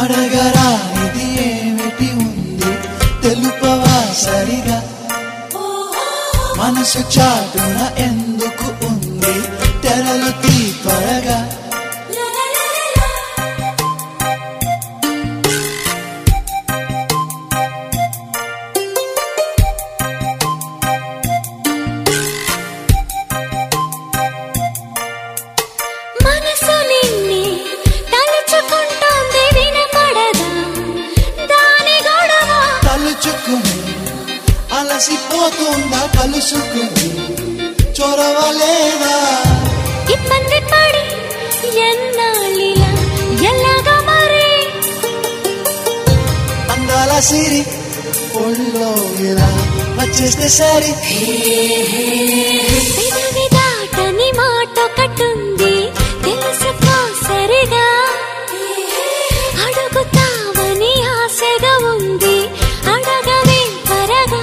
అడగరా ఇది ఏమిటి ఉంది తెలుపవా సరిగా మనసు చాటున ఎందుకు ఉంది తెరలు తీ త్వరగా మనసు నిన్నే తలుచుకుంటోంది వినపడదా దాని గొడవ తలుచుకుని అలసిపోతుందా కలుసుకుని చొరవలేదా ఇబ్బంది పడి ఎన్నాళ్ళిలా ఎలాగా మరి అందాల సిరి ఒళ్ళో ఇలా వచ్చేస్తే సరి పెదవి దాటని మాట ఒకటుంది తెలుసుకో సరిగా అడుగుతావని ఆశగా ఉంది అడగవే త్వరగా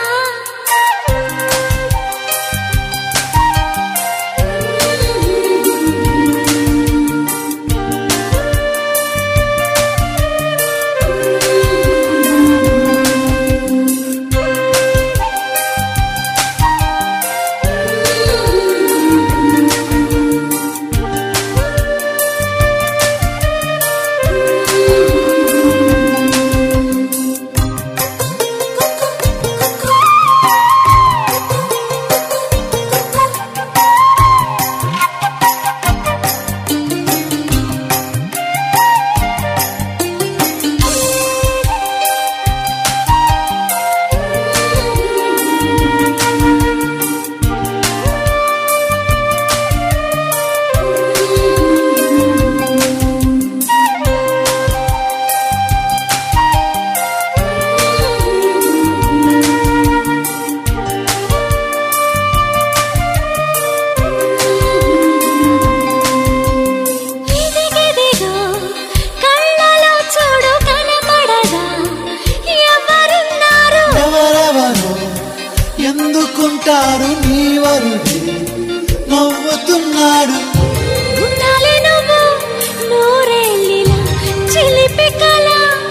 ఇదిగిదిగో కళ్ళలో చూడు కనపడదా ఎవరున్నారు ఎవరెవరో ఎందుకుంటారు నీ వరుడి నవ్వుతున్నాడు ఉండాలి నువ్వు నూరేళ్ళిలా చిలిపి కళ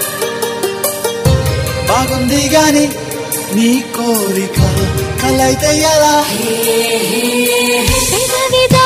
బాగుంది గాని నీ కోరిక కలైతే ఎలా పెదవి